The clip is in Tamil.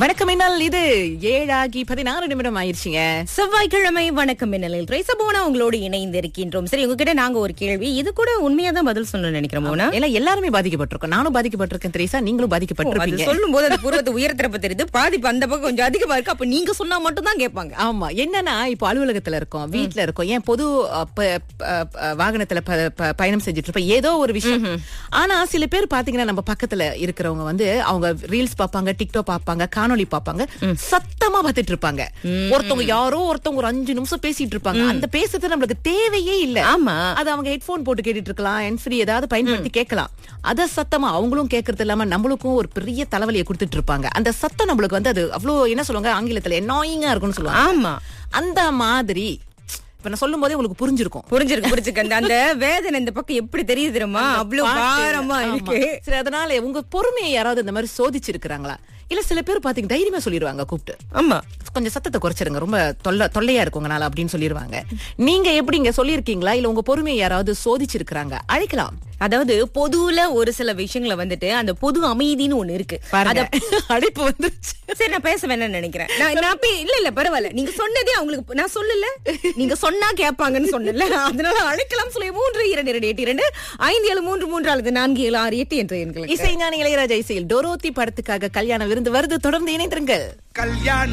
வணக்கம் என்னால் இது ஏழாகி பதினாறு நிமிடம் ஆயிடுச்சுங்க செவ்வாய்க்கிழமை வணக்கம் மின்னலில் ரைசபோனா உங்களோடு இணைந்து இருக்கின்றோம் சரி உங்ககிட்ட நாங்க ஒரு கேள்வி இது கூட உண்மையா தான் பதில் சொல்லணும்னு நினைக்கிறோம் மோனா எல்லாம் எல்லாருமே பாதிக்கப்பட்டிருக்கோம் நானும் பாதிக்கப்பட்டிருக்கேன் திரேசா நீங்களும் அது பாதிக்கப்பட்டிருப்பீங்க சொல்லும் போது அது பூர்வத்தை உயர்த்திறப்ப தெரியுது பாதிப்பு அந்த பக்கம் கொஞ்சம் அதிகமா இருக்கு அப்ப நீங்க சொன்னா மட்டும் தான் கேட்பாங்க ஆமா என்னன்னா இப்போ அலுவலகத்துல இருக்கோம் வீட்ல இருக்கோம் ஏன் பொது அ, ப- ப- ப- வாகனத்துல ப- ப- பயணம் செஞ்சுட்டு இருப்போம் ஏதோ ஒரு விஷயம் ஆனா சில பேர் பாத்தீங்கன்னா நம்ம பக்கத்துல இருக்கிறவங்க வந்து அவங்க ரீல்ஸ் பாப்பாங்க டிக்டாக் பாப்பாங்க காணொளி பாப்பாங்க சத்தமா பார்த்துட்டு இருப்பாங்க ஒருத்தவங்க யாரோ ஒருத்தவங்க ஒரு அஞ்சு நிமிஷம் பேசிட்டு இருப்பாங்க அந்த பேசுறது நம்மளுக்கு தேவையே இல்ல ஆமா அது அவங்க ஹெட்போன் போட்டு கேட்டுட்டு இருக்கலாம் என் ஃப்ரீ ஏதாவது பயன்படுத்தி கேட்கலாம் அத சத்தமா அவங்களும் கேட்கறது இல்லாம நம்மளுக்கும் ஒரு பெரிய தலைவலியை கொடுத்துட்டு இருப்பாங்க அந்த சத்தம் நம்மளுக்கு வந்து அது அவ்வளவு என்ன சொல்லுவாங்க ஆங்கிலத்துல என்னாயிங்கா இருக்கும்னு சொல்லுவாங்க ஆமா அந்த மாதிரி இப்ப நான் சொல்லும் போதே உங்களுக்கு புரிஞ்சிருக்கும் புரிஞ்சிருக்கு புரிஞ்சுக்க அந்த அந்த வேதனை இந்த பக்கம் எப்படி தெரியுது தெரியுமா அவ்வளவு பாட்டு. பாரமா ஆமா. இருக்கு சரி அதனால உங்க பொறுமையை யாராவது இந்த மாதிரி சோதிச்சிருக்கிறாங்களா இல்ல சில பேர் பாத்தீங்க தைரியமா சொல்லிடுவாங்க கூப்பிட்டு ஆமா கொஞ்சம் சத்தத்தை குறைச்சிருங்க ரொம்ப தொல்லை தொல்லையா இருக்கு உங்களால அப்படின்னு சொல்லிடுவாங்க நீங்க எப்படிங்க சொல்லியிருக்கீங்களா இல்ல உங்க பொறுமையை யாராவது சோதிச்சிருக்கிறாங்க அழைக்கலாம் அதாவது பொதுவுல ஒரு சில விஷயங்களை வந்துட்டு அந்த பொது அமைதின்னு ஒண்ணு இருக்கு பாருங்க அத அழைப்பு வந்துருச்சு சரி நான் பேச வேணாம்னு நினைக்கிறேன் நான் நான் அப்படி- இல்ல இல்ல பரவாயில்ல நீங்க சொன்னதே அவங்களுக்கு நான் சொல்லல நீங்க சொன்னா கேட்பாங்கன்னு சொன்னல அதனால அழைக்கலாம் சொல்லி மூன்று இரண்டு இரண்டு எட்டு இரண்டு ஐந்து ஏழு மூன்று மூன்று அல்லது நான்கு ஏழு ஆறு எட்டு என்ற எண்களுக்கு இசைஞானி இளையராஜா இசையில் டோரோத்தி படத்துக்காக கல்யாண விருந்து வருது தொடர்ந்து இணைந்திருங்கள் கல்யாண